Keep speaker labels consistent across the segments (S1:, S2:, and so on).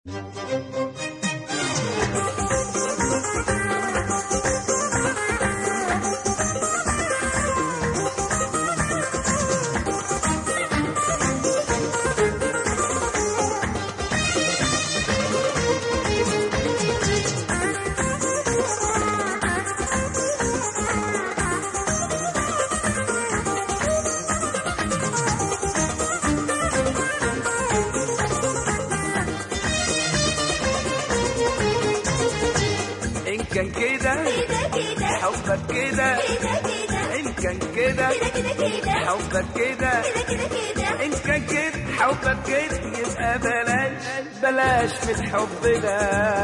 S1: إن كان كده
S2: كده كده
S1: حبك كده
S2: كده كده
S1: إن كان كده
S2: كده كده
S1: حبك كده
S2: كده كده كده
S1: إن كان كده حبك كده يبقى بلاش بلاش من الحب ده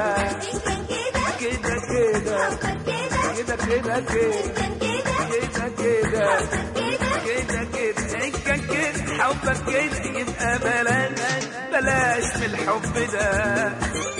S2: إن كان كده
S1: كده كده
S2: حبك كده
S1: كده كده كده
S2: كان كده
S1: كده كده
S2: حبك كده
S1: كده كده إن كان كده حبك كده يبقى بلاش بلاش من الحب ده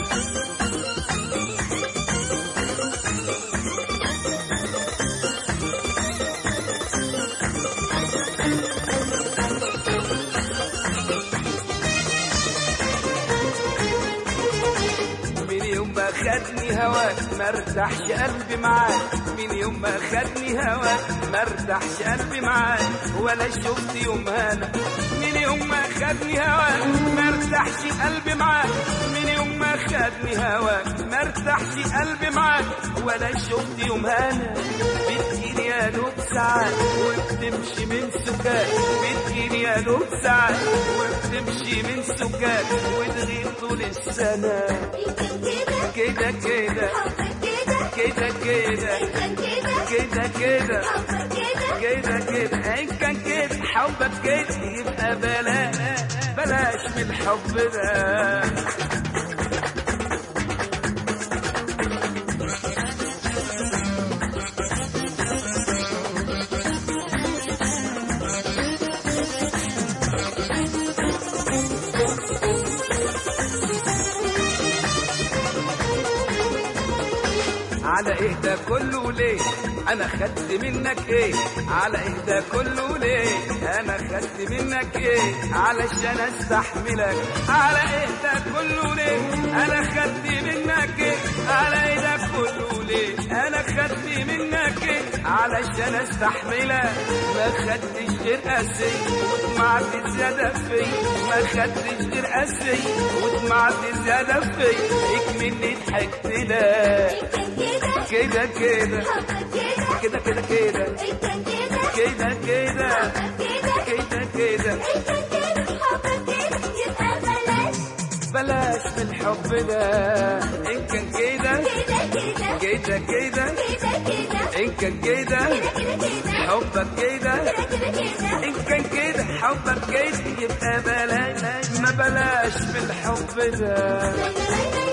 S1: من يوم ما خدني هواك ما ارتاحش قلبي معاك من يوم ما خدني هواك ما ارتاحش قلبي معاك ولا شفت يوم هنا من يوم ما خدني هواك ما ارتاحش قلبي معاك من يوم ما خدني هواك ما ارتاحش قلبي معاك ولا شفت يوم هنا بتجيني يا دوب ساعات وبتمشي من سكات بتجيني يا دوب ساعات وبتمشي من سكات وتغيب طول السنه
S2: إن كان كده
S1: كده كده
S2: حبك كده
S1: كده كده
S2: كان كده
S1: كده كده
S2: حبك كده
S1: كده كده ان كان كده حبك كده يبقى بلاش بلاش من الحب ده على ايه ده كله ليه انا خدت منك ايه على ايه ده كله ليه انا خدت منك ايه علشان استحملك على ايه ده كله ليه انا خدت منك ايه على ايه ده كله ليه انا خدت منك ايه علشان استحملك ما خدتش غير قاسي وطمعت زيادة في ما خدتش غير قاسي وطمعت زيادة في اكملني ضحكت لك
S2: كان كده
S1: كده كده
S2: حبك كده
S1: كده كده كده
S2: إن كان كده
S1: كده كده
S2: حبك كده
S1: كده كده
S2: إن كان كده حبك كده يبقى بلاش
S1: بلاش من الحب ده ان كان كده
S2: كده كده
S1: كده كده
S2: كده كده
S1: ان كان كده
S2: كده كده
S1: حبك كده
S2: كده كده
S1: ان كان كده حبك كده يبقى بلاش ما بلاش من الحب ده
S2: كده